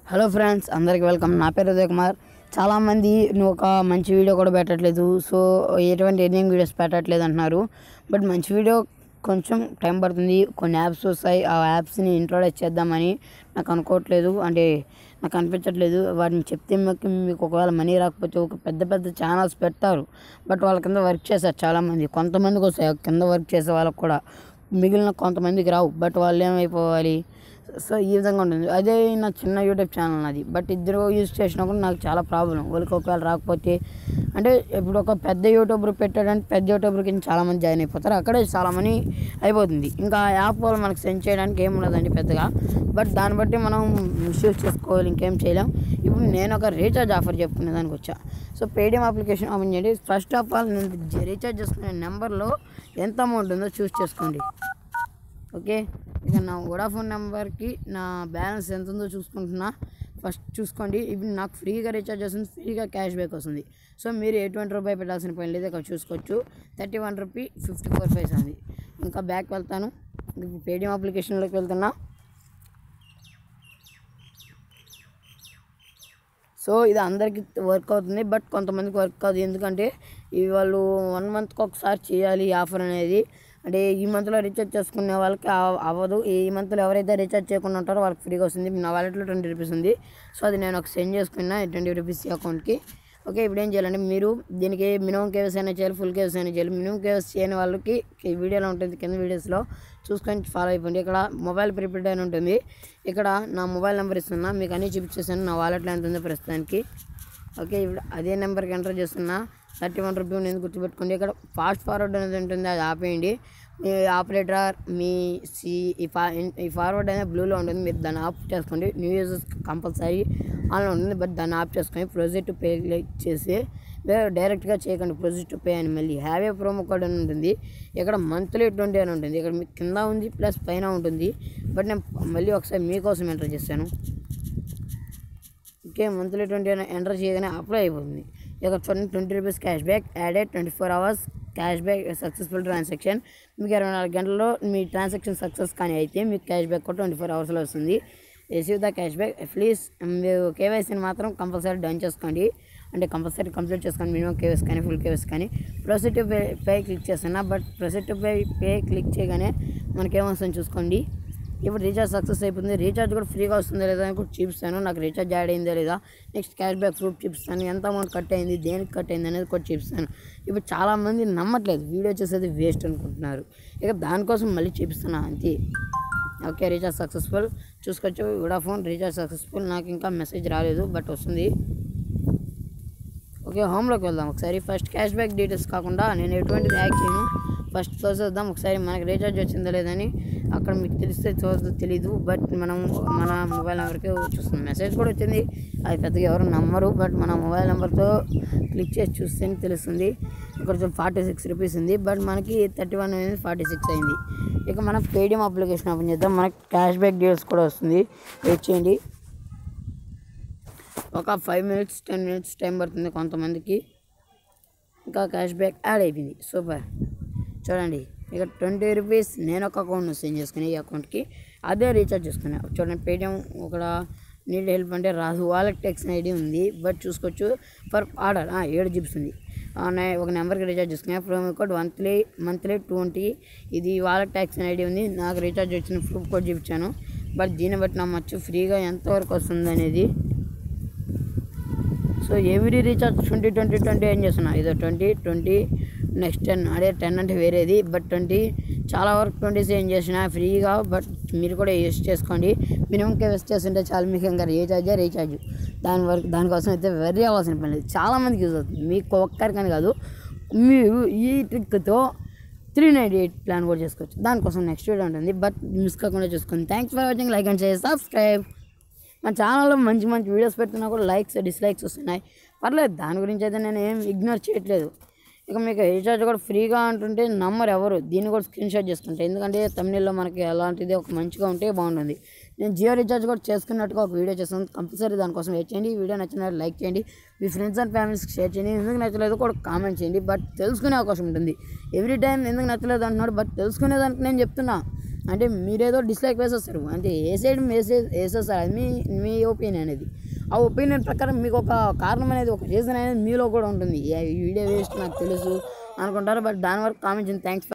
hello friends అందరికి welcome నా పేరు ఉదయ్ కుమార్ చాలామంది నువ్వు ఒక మంచి వీడియో కూడా పెట్టట్లేదు సో ఎటువంటి ఎర్నింగ్ వీడియోస్ పెట్టట్లేదు అంటున్నారు బట్ మంచి వీడియో కొంచెం టైం పడుతుంది కొన్ని యాప్స్ వస్తాయి ఆ యాప్స్ని ఇంట్రొడ్యూస్ చేద్దామని నాకు అనుకోవట్లేదు అంటే నాకు అనిపించట్లేదు వాటిని చెప్తే మీకు మీకు ఒకవేళ మనీ రాకపోతే ఒక పెద్ద పెద్ద ఛానల్స్ పెడతారు బట్ వాళ్ళ కింద వర్క్ చేస్తారు చాలామంది కొంతమందికి వస్తాయి ఆ కింద వర్క్ చేసే వాళ్ళకి కూడా మిగిలిన కొంతమందికి రావు బట్ వాళ్ళు ఏమైపోవాలి సో ఈ విధంగా ఉంటుంది అదే నా చిన్న యూట్యూబ్ ఛానల్ నాది బట్ ఇద్దరు యూజ్ చేసినప్పుడు నాకు చాలా ప్రాబ్లం వాళ్ళకి ఒకవేళ రాకపోతే అంటే ఇప్పుడు ఒక పెద్ద యూట్యూబర్ పెట్టాడంటే పెద్ద యూట్యూబర్ కింద చాలామంది జాయిన్ అయిపోతారు అక్కడే చాలా మనీ అయిపోతుంది ఇంకా ఆ యాప్ వాళ్ళు మనకు సెండ్ చేయడానికి ఏం ఉండదండి పెద్దగా బట్ దాన్ని బట్టి మనం మిస్యూజ్ చేసుకోవాలి ఇంకేం చేయలేం ఇప్పుడు నేను ఒక రీఛార్జ్ ఆఫర్ చెప్పుకునే దానికి వచ్చా సో పేటిఎం అప్లికేషన్ ఓపెన్ చేయండి ఫస్ట్ ఆఫ్ ఆల్ నేను రీఛార్జ్ చేసుకునే నెంబర్లో ఎంత అమౌంట్ ఉందో చూస్ చేసుకోండి ఓకే ఇక నా వోడాఫోన్ నెంబర్కి నా బ్యాలెన్స్ ఎంత ఉందో చూసుకుంటున్నా ఫస్ట్ చూసుకోండి ఇప్పుడు నాకు ఫ్రీగా రీఛార్జ్ వస్తుంది ఫ్రీగా క్యాష్ బ్యాక్ వస్తుంది సో మీరు ఎటువంటి రూపాయి పెట్టాల్సిన పని లేదు ఇక్కడ చూసుకోవచ్చు thirty one rupee fifty four paise ఉంది ఇంకా బ్యాక్ వెళ్తాను ఇప్పుడు పేటిఎం అప్లికేషన్లోకి వెళ్తున్నా సో ఇది అందరికీ వర్క్ అవుతుంది బట్ కొంతమందికి వర్క్ కాదు ఎందుకంటే ఇవి వాళ్ళు వన్ మంత్కి ఒకసారి చేయాలి ఈ ఆఫర్ అనేది అంటే ఈ మంత్లో రీఛార్జ్ చేసుకునే వాళ్ళకి అవ- అవ్వదు ఈ మంత్లో ఎవరైతే రీఛార్జ్ చేయకుండా ఉంటారో వాళ్ళకి ఫ్రీగా వస్తుంది నా వాలెట్లో ట్వంటీ రూపీస్ ఉంది సో అది నేను ఒక సెండ్ చేసుకున్నా ట్వంటీ రూపీస్ ఈ అకౌంట్కి ఓకే ఇప్పుడు ఏం చేయాలంటే మీరు దీనికి మినిమం కేవీసీ అయినా చేయాలి ఫుల్ కేవీసీ అయినా చేయాలి మినిమం కేవీసీ చేయని వాళ్ళకి ఈ వీడియోలో ఉంటుంది కింద వీడియోస్లో చూసుకొని ఫాలో అయిపోండి ఇక్కడ మొబైల్ ప్రిపేర్డ్ అని ఉంటుంది ఇక్కడ నా మొబైల్ నెంబర్ ఇస్తున్నా మీకు అన్నీ చూపించేసాను నా వాలెట్లో ఎంత ఉందో ప్రస్తుతానికి ఓకే ఇప్పుడు అదే నెంబర్కి ఎంటర్ చేస్తున్నా థర్టీ వన్ రూపీ అనేది గుర్తుపెట్టుకోండి ఇక్కడ ఫాస్ట్ ఫార్వర్డ్ అనేది ఉంటుంది అది ఆపేయండి మీ ఆపరేటర్ మీ సి ఈ ఫా ఈ ఫార్వర్డ్ అనేది బ్లూలో ఉంటుంది మీరు దాన్ని ఆఫ్ చేసుకోండి న్యూ యూజర్స్ కంపల్సరీ ఆన్లో ఉంటుంది బట్ దాన్ని ఆఫ్ చేసుకొని ప్రొజెక్ట్ పే క్లిక్ చేసి మీరు డైరెక్ట్గా చేయకండి ప్రొజెక్ట్ టు పే అని మళ్ళీ హ్యావ్ ఏ ప్రోమో కోడ్ అని ఉంటుంది ఇక్కడ మంత్లీ ట్వంటీ అని ఉంటుంది ఇక్కడ మీకు కింద ఉంది ప్లస్ పైన ఉంటుంది బట్ నేను మళ్ళీ ఒకసారి మీకోసం ఎంటర్ చేశాను ఓకే మంత్లీ ట్వంటీ ఎంటర్ చేయగానే అప్లై అయిపోతుంది ఇక చూడండి twenty rupees cash back added twenty four hours cash back successful transaction మీకు ఇరవై నాలుగు గంటల్లో మీ ట్రాన్సాక్షన్ సక్సెస్ కానీ అయితే మీకు క్యాష్ బ్యాక్ కూడా ట్వంటీ ఫోర్ అవర్స్లో వస్తుంది receive the cash back please మీరు కేవైసీని మాత్రం కంపల్సరీ డన్ చేసుకోండి అంటే కంపల్సరీ కంప్లీట్ చేసుకోండి మినిమం కేవైసీ కానీ ఫుల్ కేవైసీ కానీ ప్రొసెట్ పే పే క్లిక్ చేస్తున్నా but proceed pay pay click చేయగానే మనకేమొస్తుంది చూసుకోండి ఇప్పుడు రీఛార్జ్ సక్సెస్ అయిపోతుంది రీఛార్జ్ కూడా ఫ్రీగా వస్తుందా లేదా అని కూడా చూపిస్తాను నాకు రీఛార్జ్ యాడ్ అయిందా లేదా నెక్స్ట్ క్యాష్ బ్యాక్ ప్రూఫ్ చూపిస్తాను ఎంత అమౌంట్ కట్ అయింది దేనికి కట్ అయింది అనేది కూడా చూపిస్తాను ఇప్పుడు చాలామంది నమ్మట్లేదు వీడియో చేసేది వేస్ట్ అనుకుంటున్నారు ఇక దానికోసం మళ్ళీ చూపిస్తున్నా అంతే ఓకే రీఛార్జ్ సక్సెస్ఫుల్ చూసుకోవచ్చు వోడాఫోన్ రీఛార్జ్ సక్సెస్ఫుల్ నాకు ఇంకా మెసేజ్ రాలేదు బట్ వస్తుంది ఓకే హోమ్లోకి వెళ్దాం ఒకసారి ఫస్ట్ క్యాష్ బ్యాక్ డీటెయిల్స్ కాకుండా నేను ఎటువంటిది హ్యాక్ చేయను ఫస్ట్ చూసేద్దాం ఒకసారి మనకి రీఛార్జ్ వచ్చిందా లేదని అక్కడ మీకు తెలిస్తే చూస్తే తెలీదు బట్ మనం మన మొబైల్ నెంబర్కి చూస్తుంది మెసేజ్ కూడా వచ్చింది అది పెద్దగా ఎవరు నమ్మరు బట్ మన మొబైల్ నెంబర్తో క్లిక్ చేసి చూస్తేనే తెలుస్తుంది ఇక్కడ ఫార్టీ సిక్స్ రూపీస్ ఉంది బట్ మనకి థర్టీ వన్ అనేది ఫార్టీ సిక్స్ అయింది ఇక మనం పేటిఎం అప్లికేషన్ ఓపెన్ చేద్దాం మనకి క్యాష్ బ్యాక్ డీటెయిల్స్ కూడా వస్తుంది వెయిట్ చేయండి ఒక five minutes ten minutes time పడుతుంది కొంతమందికి ఇంకా క్యాష్ బ్యాక్ యాడ్ అయిపోయింది సూపర్ చూడండి ఇక ట్వంటీ రూపీస్ నేను ఒక అకౌంట్ సెండ్ చేసుకుని ఈ అకౌంట్కి అదే రీఛార్జ్ చేసుకున్నా చూడండి పేటిఎం ఒక నీడ్ హెల్ప్ అంటే రాదు వాలెట్ టెక్స్ ఐడి ఉంది బట్ చూసుకోవచ్చు ఫర్ ఆర్డర్ ఏడు జిప్స్ ఉంది ఆ, నే- ఒక నెంబర్కి రీఛార్జ్ చేసుకున్నా promo code monthly monthly twenty ఇది వాలెట్ ట్యాక్స్ ఐడి ఉంది నాకు రీఛార్జ్ వచ్చిన ప్రూఫ్ కోడ్ చూపించాను బట్ దీన్ని బట్టి నమ్మచ్చు ఫ్రీగా ఎంతవరకు వస్తుంది అనేది so every recharge twenty twenty twenty ఏం చేస్తున్నా ఇదో ట్వంటీ ట్వంటీ నెక్స్ట్ టెన్ అదే టెన్ అంటే వేరేది బట్ ట్వంటీ చాలా వరకు ట్వంటీస్ ఏం చేసినా ఫ్రీగా బట్ మీరు కూడా యూస్ చేసుకోండి మినిమం కేవెస్ చేస్తుంటే చాలా మీకు ఇంకా రీఛార్జ్ రీఛార్జ్ దాని వరకు దానికోసం అయితే వెరీ అవ్వాల్సిన పని లేదు చాలామందికి యూజ్ అవుతుంది మీకు ఒక్కరికని కాదు మీరు ఈ ట్రిక్తో త్రీ నైంటీ ఎయిట్ ప్లాన్ కూడా చేసుకోవచ్చు దానికోసం నెక్స్ట్ వీడియో ఉంటుంది బట్ మిస్ కాకుండా చూసుకోండి thanks for watching like and share subscribe మా ఛానల్లో మంచి మంచి వీడియోస్ పెడుతున్నా కూడా లైక్స్ డిస్లైక్స్ వస్తున్నాయి పర్లేదు దాని గురించి అయితే నేను ఏం ఇగ్నోర్ చేయట్లేదు ఇక మీకు రీఛార్జ్ కూడా ఫ్రీగా అంటుంటే నమ్మరు ఎవరు దీన్ని కూడా స్క్రీన్ షాట్ చేసుకుంటే ఎందుకంటే తమిళలో మనకి అలాంటిది ఒక మంచిగా ఉంటే బాగుంటుంది నేను జియో రీఛార్జ్ కూడా చేసుకున్నట్టుగా ఒక వీడియో చేస్తాను కంపల్సరీ దానికోసం వెయిట్ చేయండి ఈ వీడియో నచ్చిన లైక్ చేయండి మీ ఫ్రెండ్స్ అండ్ ఫ్యామిలీస్కి షేర్ చేయండి ఎందుకు నచ్చలేదు కూడా కామెంట్ చేయండి బట్ తెలుసుకునే అవకాశం ఉంటుంది ఎవ్రీ టైం ఎందుకు నచ్చలేదు అంటున్నాడు బట్ తెలుసుకునేదానికి నేను చెప్తున్నా అంటే మీరేదో డిస్లైక్ వేసేస్తారు అంటే వేసేయడం వేసే వేసేస్తారు అది మీ మీ ఒపీనియన్ అనేది ఆ ఒపీనియన్ ప్రకారం మీకు ఒక కారణం అనేది ఒక రీజన్ అనేది మీలో కూడా ఉంటుంది ఈ వీడియో వేస్ట్ నాకు తెలుసు అనుకుంటారు బట్ దాని వరకు కామెంట్ థ్యాంక్స్